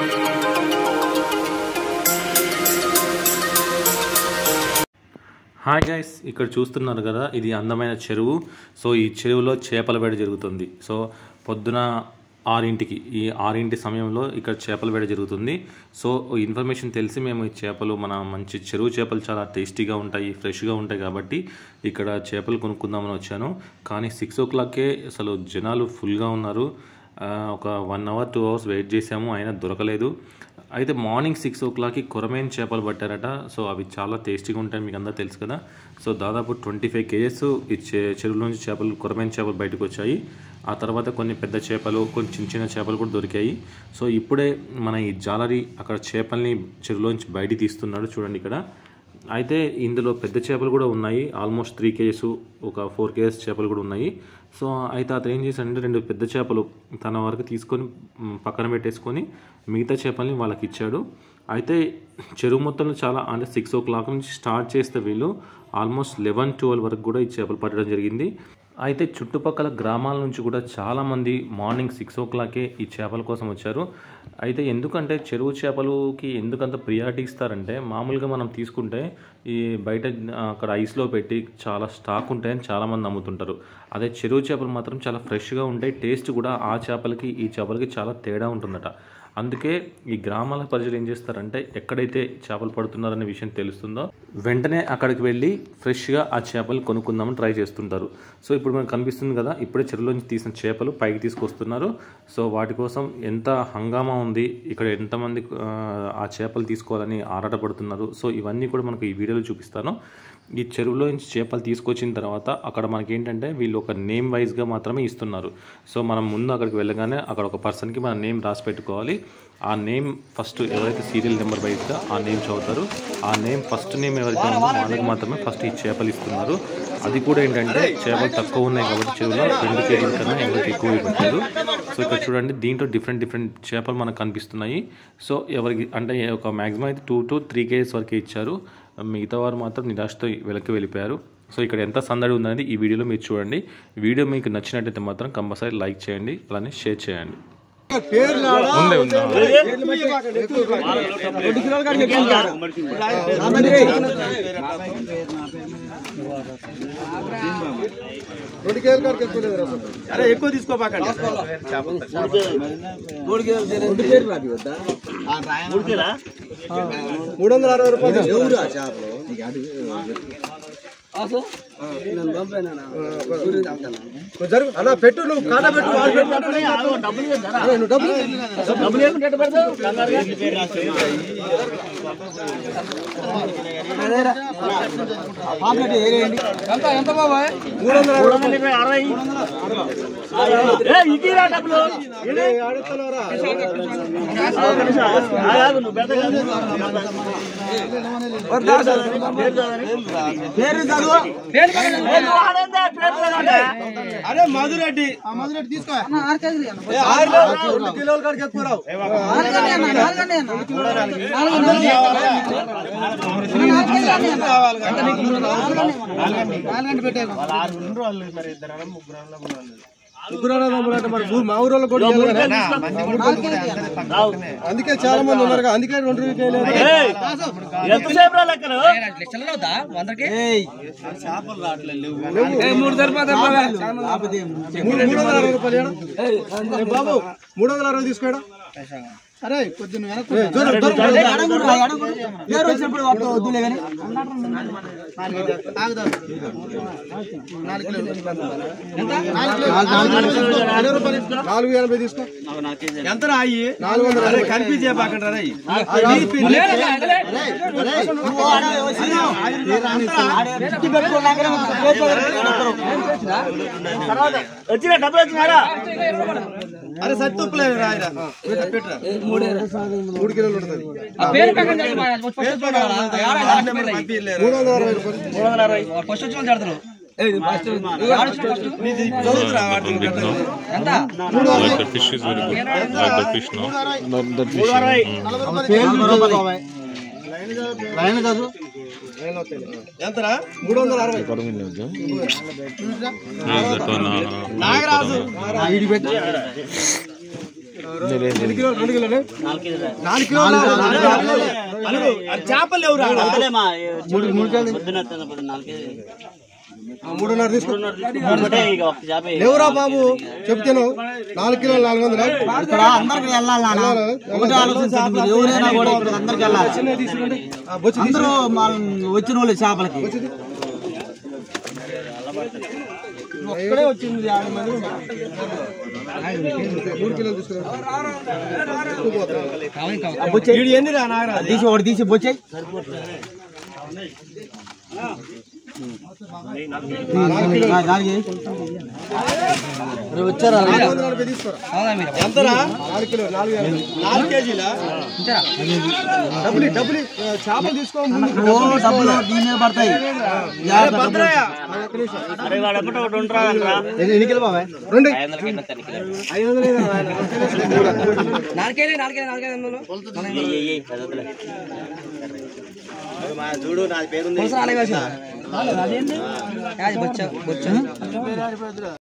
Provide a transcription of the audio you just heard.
Hi guys ఇక్కడ చూస్తున్నారు కదా ఇది అందమైన చెరువు సో ఈ చెరువులో చేపల వేట జరుగుతుంది సో పొద్దున ఆరింటికి ఈ ఆరింటి సమయంలో ఇక్కడ చేపల వేట జరుగుతుంది సో ఈ ఇన్ఫర్మేషన్ తెలిసి మేము ఈ చేపలు మన మంచి చెరువు చేపలు చాలా టేస్టీగా ఉంటాయి ఫ్రెష్గా ఉంటాయి కాబట్టి ఇక్కడ చేపలు కొనుక్కుందామని వచ్చాను కానీ సిక్స్ ఓ క్లాక్కే అసలు జనాలు ఫుల్గా ఉన్నారు ఆ, ఒక one hour two hours wait చేసాము అయినా దొరకలేదు అయితే మార్నింగ్ సిక్స్ ఓ క్లాక్కి కొరమేన్ చేపలు పట్టారట సో అవి చాలా టేస్టీగా ఉంటాయి మీకు అందరూ తెలుసు కదా సో దాదాపు ట్వంటీ ఫైవ్ కేజెస్ ఈ చె చెరువుల నుంచి చేపలు కొరమేన్ చేపలు బయటకు వచ్చాయి ఆ తర్వాత కొన్ని పెద్ద చేపలు కొన్ని చిన్న చిన్న చేపలు కూడా దొరికాయి సో ఇప్పుడే మన ఈ జాలరీ అక్కడ చేపల్ని చెరువులోంచి బయటికి తీస్తున్నాడు చూడండి ఇక్కడ అయితే ఇందులో పెద్ద చేపలు కూడా ఉన్నాయి ఆల్మోస్ట్ త్రీ కేజెస్ ఒక ఫోర్ కేజెస్ చేపలు కూడా ఉన్నాయి సో అయితే అతను ఏం చేశాడంటే రెండు పెద్ద చేపలు తన వరకు తీసుకొని మ్, పక్కన పెట్టేసుకొని మిగతా చేపల్ని వాళ్ళకి ఇచ్చాడు అయితే చెరువు మొత్తంలో చాలా అంటే సిక్స్ ఓ క్లాక్ నుంచి స్టార్ట్ చేస్తే వీళ్ళు ఆల్మోస్ట్ లెవెన్ ట్వెల్వ్ వరకు కూడా ఈ చేపలు పట్టడం జరిగింది అయితే చుట్టుపక్కల గ్రామాల నుంచి కూడా చాలామంది మార్నింగ్ సిక్స్ ఓ క్లాకే ఈ చేపల కోసం వచ్చారు అయితే ఎందుకంటే చెరువు చేపలకి ఎందుకంత ప్రియారిటీ ఇస్తారంటే మామూలుగా మనం తీసుకుంటే ఈ బయట ఆ, అక్కడ ఐస్లో పెట్టి చాలా స్టాక్ ఉంటాయని చాలామంది నమ్ముతుంటారు అదే చెరువు చేపలు మాత్రం చాలా ఫ్రెష్గా ఉంటాయి టేస్ట్ కూడా ఆ చేపలకి ఈ చేపలకి చాలా తేడా ఉంటుందట అందుకే ఈ గ్రామాల ప్రజలు ఏం చేస్తారంటే ఎక్కడైతే చేపలు పడుతున్నారనే విషయం తెలుస్తుందో వెంటనే అక్కడికి వెళ్ళి ఫ్రెష్గా ఆ చేపలు కొనుక్కుందామని ట్రై చేస్తుంటారు సో ఇప్పుడు మనకు కనిపిస్తుంది కదా ఇప్పుడే చెరువులోంచి తీసిన చేపలు పైకి తీసుకొస్తున్నారు సో వాటి కోసం ఎంత హంగామా ఉంది ఇక్కడ ఎంతమంది ఆ, ఆ చేపలు తీసుకోవాలని ఆరాటపడుతున్నారు సో ఇవన్నీ కూడా మనకు ఈ వీడియోలో చూపిస్తాను ఈ చెరువులో నుంచి చేపలు తీసుకొచ్చిన తర్వాత అక్కడ మనకి ఏంటంటే వీళ్ళు ఒక నేమ్ వైజ్గా మాత్రమే ఇస్తున్నారు సో మనం ముందు అక్కడికి వెళ్ళగానే అక్కడ ఒక పర్సన్కి మన నేమ్ రాసి పెట్టుకోవాలి ఆ నేమ్ ఫస్ట్ ఎవరైతే సీరియల్ నెంబర్ వైజ్గా ఆ నేమ్ చదువుతారు ఆ నేమ్ ఫస్ట్ నేమ్ ఎవరైతే ఉందో వాళ్ళకి మాత్రమే ఫస్ట్ ఈ చేపలు ఇస్తున్నారు అది కూడా ఏంటంటే చేపలు తక్కువ ఉన్నాయి కాబట్టి చెరువులో రెండు కేజీల కన్నా ఎవరికి ఎక్కువ ఇవ్వట్లేదు సో ఇక్కడ చూడండి దీంట్లో డిఫరెంట్ డిఫరెంట్ చేపలు మనకు కనిపిస్తున్నాయి సో ఎవరికి అంటే ఒక మ్యాక్సిమం అయితే టూ టు త్రీ కేజీస్ వరకే ఇచ్చారు మిగతా వారు మాత్రం నిరాశతో వెనక్కి వెళ్ళిపోయారు సో ఇక్కడ ఎంత సందడి ఉందనేది ఈ వీడియోలో మీరు చూడండి వీడియో మీకు నచ్చినట్టయితే మాత్రం కంపల్సరీ లైక్ చేయండి అలానే షేర్ చేయండి అరే ఎక్కువ తీసుకోపాకండి మూడు వందల అరవై రూపాయలు నువ్వు జరుగు అన్న పెట్టు నువ్వు కాటా పెట్టు వాళ్ళు పెట్టు. అరే, నువ్వు డబ్బులు మూడు వందల అరవై ఏ, ఆడుతున్నావురా? అరే మధురెడ్డి మధురెడ్డి తీసుకో ఏ, ఆరు లేవు, రెండు కిలోల కాడికి ఎక్కువ రావు ముగ్గురు అన్నదమ్ములు అంటే మరి ఊరు- మా ఊరోళ్ళు కూడా ఇవ్వాలి కదా? అందుకే చాలా మంది ఉన్నారు కదా, అందుకే రెండు రూపాయలు మూడు మూడు వందల అరవై రూపాయలు ఏడా? ఏ బాబు మూడు వందల అరవై తీసుకోడా అరే కొద్ది నువ్వు వెనక్కి ఏ, దూరం, దూరం, నాలుగు ఎనభై తీసుకో ఎంత రాయి నాలుగు వందల కన్ఫ్యూజ్ చేయబాకండి రాయి వచ్చిన డబ్బులు వచ్చినారా అరే సత్తుప్పులేదు రాయిరా పెట్టురా మూడు కిలోలు ఉంటుంది మూడు వందల అరవై రూపాయలు Like the fish is very good. Like the fish, no? ఎంతరా మూడు వందల అరవై Yes, that one. Uh, Nagaraju ఎన్ని కిలోలు రెండు కిలోలు నాలుగు కిలోలు చేపలు లేవు రా మూడు మూడు పొద్దున తిన్నప్పుడు నాలుగు కేజీలు. మూడున్నర తీసుకో ఒకటే ఇక ఒక చేప ఇక. లేవురా బాబు చెప్తాను నాలుగు కిలోలు నాలుగు వందలు ఇక్కడ అందరికి వెళ్ళాలి నాన్న ఒకటే ఆలోచించండి మీరు ఎవరైనా కూడా ఇక్కడ అందరికి వెళ్ళాలి బొచ్చు అందరూ మన వచ్చిన వాళ్ళు చేపలకి ఒక్కడే వచ్చింది యాభై మంది మూడు కిలోలు తీసుకురా వీడు ఎన్ని రా నాగరాజు తీసి ఒకటి తీసి బొచ్చాయి వచ్చారా నాలుగు వందల నలభై తీసుకురా ఎంతరా నాలుగు కిలో నాలుగు యాభై. నాలుగు కేజీలా డబ్బులు ఇ- డబ్బులు ఇ- ఆ, చేపలు తీసుకో ముందు ఓ డబ్బులు దీని మీద పడతాయి అరే భద్రయ్య ఆ, ఒక్క నిమిషం. అరే వాడు ఎప్పుడు ఒకటి ఉంటారా ఎన్ని కిలో బాబాయ్ రెండు ఐదు వందలు ఏదో ఆయన. చూడు నాది పేరు